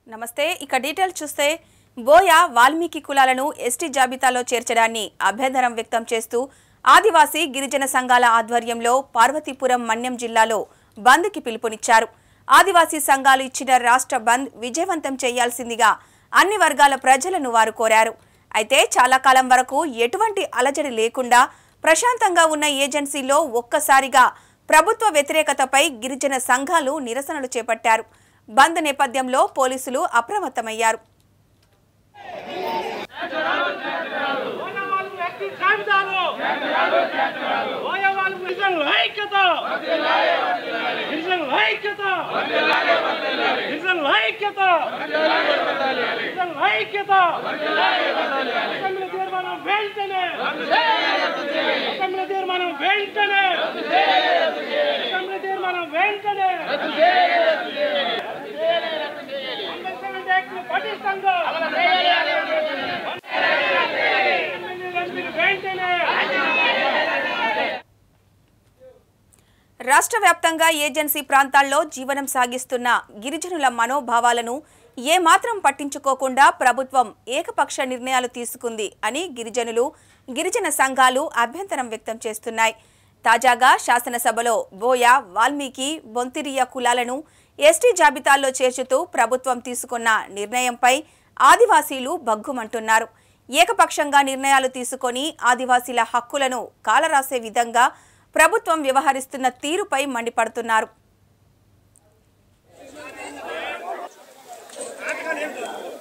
నమస్తే ఇక డీటెయిల్స్ చూస్తే బోయ వాల్మీకి కులాలను ఎస్టీ జాబితాలో చేర్చడాన్ని అభ్యంతరం వ్యక్తం చేస్తూ ఆదివాసీ గిరిజన సంఘాల ఆధ్వర్యంలో పార్వతీపురం మన్యం జిల్లాలో బంద్కి పిలుపునిచ్చారు ఆదివాసీ సంఘాలు ఇచ్చిన రాష్ట్ర బంద్ విజయవంతం చేయాల్సిందిగా అన్ని వర్గాల ప్రజలను వారు కోరారు అయితే చాలా కాలం వరకు ఎటువంటి అలజడి లేకుండా ప్రశాంతంగా ఉన్న ఏజెన్సీలో ఒక్కసారిగా ప్రభుత్వ వ్యతిరేకతపై గిరిజన సంఘాలు నిరసనలు చేపట్టారు బంద్ నేపథ్యంలో పోలీసులు అప్రమత్తమయ్యారు ఓయవాళ్ళు వ్యక్తి జాబితాలో ఓయవాళ్ళు గిరిజనుల ఐక్యత గిరిజనుల ఐక్యత గిరిజనుల ఐక్యత గిరిజనుల ఐక్యత అసెంబ్లీ తీర్మానం వెంటనే అసెంబ్లీ తీర్మానం వెంటనే అసెంబ్లీ తీర్మానం వెంటనే అంబేద్కర్ యాక్ట్ పటిష్టంగా వెంటనే రాష్ట్ర వ్యాప్తంగా ఏజెన్సీ ప్రాంతాల్లో జీవనం సాగిస్తున్న గిరిజనుల మనోభావాలను ఏమాత్రం పట్టించుకోకుండా ప్రభుత్వం ఏకపక్ష నిర్ణయాలు తీసుకుంది అని గిరిజనులు గిరిజన సంఘాలు అభ్యంతరం వ్యక్తం చేస్తున్నాయి తాజాగా శాసనసభలో బోయ వాల్మీకి బొంతిరియ కులాలను ఎస్టీ జాబితాల్లో చేర్చుతూ ప్రభుత్వం తీసుకున్న నిర్ణయంపై ఆదివాసీలు బగ్గుమంటున్నారు ఏకపక్షంగా నిర్ణయాలు తీసుకొని ఆదివాసీల హక్కులను కాలరాసే విధంగా ప్రభుత్వం వ్యవహరిస్తున్న తీరుపై మండిపడుతున్నారు